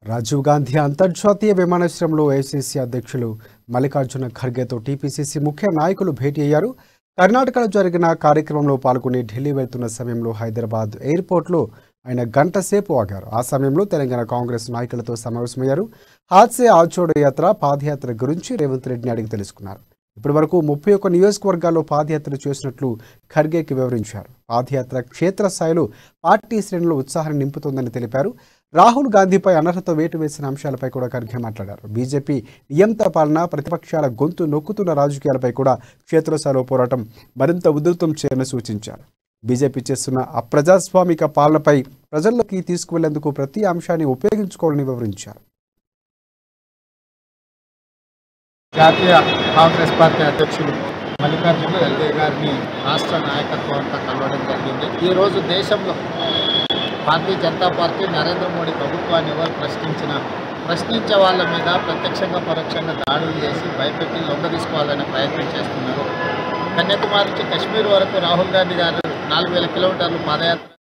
రాజీవ్ గాంధీ అంతర్జాతీయ విమానాశ్రయంలో ఏఐసీసీ అధ్యక్షులు మల్లికార్జున ఖర్గేతో టీపీసీసీ ముఖ్య నాయకులు భేటీ అయ్యారు కర్ణాటకలో జరిగిన కార్యక్రమంలో పాల్గొని ఢిల్లీ వెళ్తున్న సమయంలో హైదరాబాద్ ఎయిర్పోర్ట్లో ఆయన గంట సేపు ఆగారు ఆ సమయంలో తెలంగాణ కాంగ్రెస్ నాయకులతో సమావేశమయ్యారు హాద్సే ఆచోడ యాత్ర పాదయాత్ర గురించి రేవంత్ రెడ్డిని అడిగి తెలుసుకున్నారు ఇప్పటి వరకు ముప్పై ఒక్క నియోజకవర్గాల్లో పాదయాత్ర చేసినట్లు ఖర్గేకి వివరించారు పాదయాత్ర క్షేత్రస్థాయిలో పార్టీ శ్రేణులు ఉత్సాహాన్ని నింపుతోందని తెలిపారు రాహుల్ గాంధీపై అనర్హత వేటు వేసిన అంశాలపై కూడా ఖర్గే మాట్లాడారు బీజేపీ నియంత పాలన ప్రతిపక్షాల గొంతు నొక్కుతున్న రాజకీయాలపై కూడా క్షేత్రస్థాయిలో పోరాటం మరింత ఉధృతం చేయాలని సూచించారు బీజేపీ చేస్తున్న అప్రజాస్వామిక పాలనపై ప్రజల్లోకి తీసుకువెళ్లేందుకు ప్రతి అంశాన్ని ఉపయోగించుకోవాలని వివరించారు జాతీయ కాంగ్రెస్ పార్టీ అధ్యక్షులు మల్లికార్జున ఖర్గే గారిని రాష్ట్ర నాయకత్వం అంతా కలవడం జరిగింది ఈరోజు దేశంలో భారతీయ జనతా పార్టీ నరేంద్ర మోడీ ప్రభుత్వాన్ని ఎవరు ప్రశ్నించినా ప్రశ్నించే వాళ్ళ మీద ప్రత్యక్షంగా పరోక్షంగా దాడులు చేసి భయపెట్టి లొంగ తీసుకోవాలనే ప్రయత్నం చేస్తున్నారు కన్యాకుమారి నుంచి కశ్మీర్ వరకు రాహుల్ గాంధీ గారు నాలుగు వేల కిలోమీటర్లు పాదయాత్ర